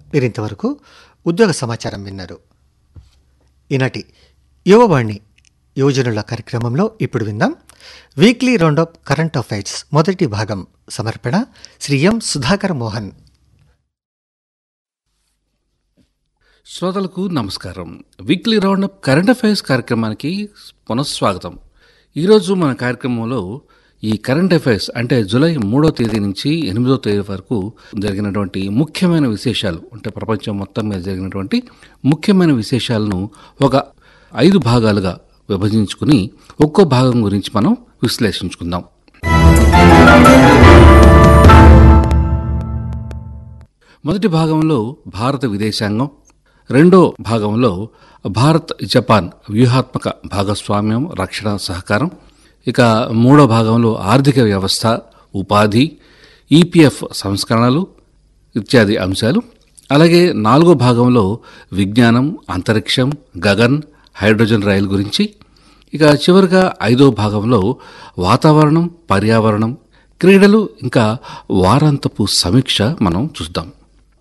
మీరింతవరకు ఉద్యోగ సమాచారం విన్నారు ఈనాటి యువవాణి యువజనుల కార్యక్రమంలో ఇప్పుడు విందాం వీక్లీ రౌండప్ కరెంట్ అఫైర్స్ మొదటి భాగం సమర్పణ శ్రీ ఎం సుధాకర్ మోహన్ శ్రోతలకు నమస్కారం వీక్లీ రౌండప్ కరెంట్ అఫైర్స్ కార్యక్రమానికి పునఃస్వాగతం ఈరోజు మన కార్యక్రమంలో ఈ కరెంట్ అఫైర్స్ అంటే జూలై మూడో తేదీ నుంచి ఎనిమిదో తేదీ వరకు జరిగినటువంటి ముఖ్యమైన విశేషాలు అంటే ప్రపంచం మొత్తం మీద జరిగినటువంటి ముఖ్యమైన విశేషాలను ఒక ఐదు భాగాలుగా విభజించుకుని ఒక్కో భాగం గురించి మనం విశ్లేషించుకుందాం మొదటి భాగంలో భారత విదేశాంగం రెండో భాగంలో భారత్ జపాన్ వ్యూహాత్మక భాగస్వామ్యం రక్షణ సహకారం ఇక మూడో భాగంలో ఆర్థిక వ్యవస్థ ఉపాధి ఈపీఎఫ్ సంస్కరణలు ఇత్యాది అంశాలు అలాగే నాలుగో భాగంలో విజ్ఞానం అంతరిక్షం గగన్ హైడ్రోజన్ రైలు గురించి ఇక చివరిగా ఐదో భాగంలో వాతావరణం పర్యావరణం క్రీడలు ఇంకా వారాంతపు సమీక్ష మనం చూద్దాం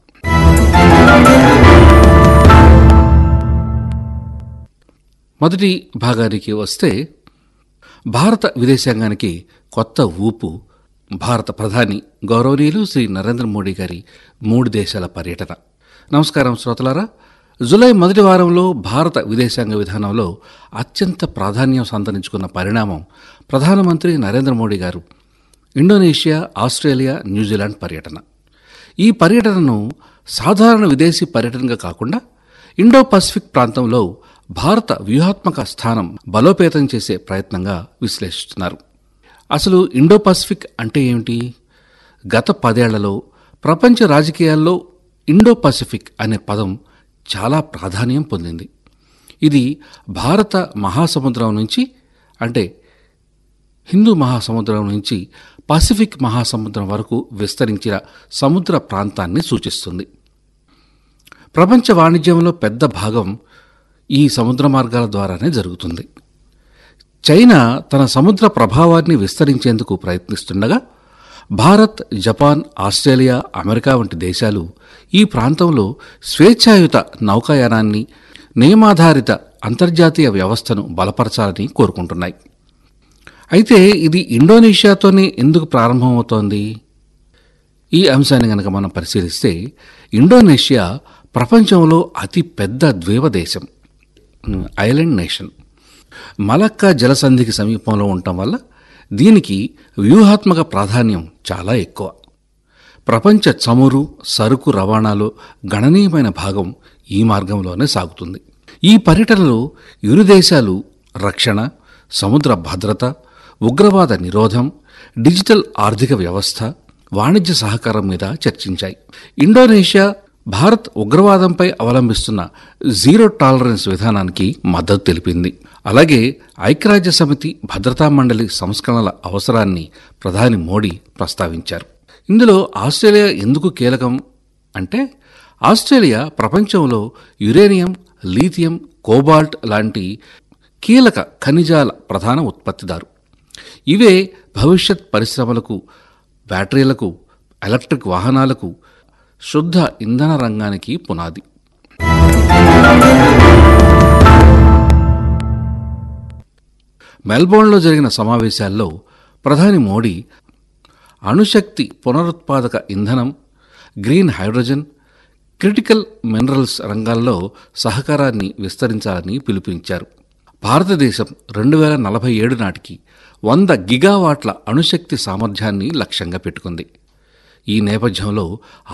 మొదటి భాగానికి వస్తే భారత విదేశాంగానికి కొత్త ఊపు భారత ప్రధాని గౌరవనీయులు శ్రీ నరేంద్ర మోడీ గారి మూడు దేశాల పర్యటన నమస్కారం శ్రోతలారా జులై మొదటి వారంలో భారత విదేశాంగ విధానంలో అత్యంత ప్రాధాన్యం సంతరించుకున్న పరిణామం ప్రధానమంత్రి నరేంద్ర మోడీ గారు ఇండోనేషియా ఆస్ట్రేలియా న్యూజిలాండ్ పర్యటన ఈ పర్యటనను సాధారణ విదేశీ పర్యటనగా కాకుండా ఇండో పసిఫిక్ ప్రాంతంలో భారత వ్యూహాత్మక స్థానం బలోపేతం చేసే ప్రయత్నంగా విశ్లేషిస్తున్నారు అసలు ఇండో పసిఫిక్ అంటే ఏమిటి గత పదేళ్లలో ప్రపంచ రాజకీయాల్లో ఇండో పసిఫిక్ అనే పదం చాలా ప్రాధాన్యం పొందింది ఇది భారత మహాసముద్రం నుంచి అంటే హిందూ మహాసముద్రం నుంచి పసిఫిక్ మహాసముద్రం వరకు విస్తరించిన సముద్ర ప్రాంతాన్ని సూచిస్తుంది ప్రపంచ వాణిజ్యంలో పెద్ద భాగం ఈ సముద్ర మార్గాల ద్వారానే జరుగుతుంది చైనా తన సముద్ర ప్రభావాన్ని విస్తరించేందుకు ప్రయత్నిస్తుండగా భారత్ జపాన్ ఆస్ట్రేలియా అమెరికా వంటి దేశాలు ఈ ప్రాంతంలో స్వేచ్ఛాయుత నౌకాయానాన్ని నియమాధారిత అంతర్జాతీయ వ్యవస్థను బలపరచాలని కోరుకుంటున్నాయి అయితే ఇది ఇండోనేషియాతోనే ఎందుకు ప్రారంభమవుతోంది ఈ అంశాన్ని గనక మనం పరిశీలిస్తే ఇండోనేషియా ప్రపంచంలో అతి పెద్ద ద్వీప దేశం ఐలాండ్ నేషన్ మలక్కా జలసంధికి సమీపంలో ఉండటం వల్ల దీనికి వ్యూహాత్మక ప్రాధాన్యం చాలా ఎక్కువ ప్రపంచ చమురు సరుకు రవాణాలో గణనీయమైన భాగం ఈ మార్గంలోనే సాగుతుంది ఈ పర్యటనలో ఇరు దేశాలు రక్షణ సముద్ర భద్రత ఉగ్రవాద నిరోధం డిజిటల్ ఆర్థిక వ్యవస్థ వాణిజ్య సహకారం మీద చర్చించాయి ఇండోనేషియా భారత్ ఉగ్రవాదంపై అవలంబిస్తున్న జీరో టాలరెన్స్ విధానానికి మద్దతు తెలిపింది అలాగే ఐక్యరాజ్య సమితి భద్రతా మండలి సంస్కరణల అవసరాన్ని ప్రధాని మోడీ ప్రస్తావించారు ఇందులో ఆస్ట్రేలియా ఎందుకు కీలకం అంటే ఆస్ట్రేలియా ప్రపంచంలో యురేనియం లీథియం కోబాల్ట్ లాంటి కీలక ఖనిజాల ప్రధాన ఉత్పత్తిదారు ఇవే భవిష్యత్ పరిశ్రమలకు బ్యాటరీలకు ఎలక్ట్రిక్ వాహనాలకు శుద్ధ ఇంధన రంగానికి పునాది మెల్బోర్న్లో జరిగిన సమావేశాల్లో ప్రధాని మోడీ అణుశక్తి పునరుత్పాదక ఇంధనం గ్రీన్ హైడ్రోజన్ క్రిటికల్ మినరల్స్ రంగాల్లో సహకారాన్ని విస్తరించాలని పిలుపునిచ్చారు భారతదేశం రెండు వేల నలభై ఏడు నాటికి వంద గిగావాట్ల అణుశక్తి సామర్థ్యాన్ని లక్ష్యంగా పెట్టుకుంది ఈ నేపథ్యంలో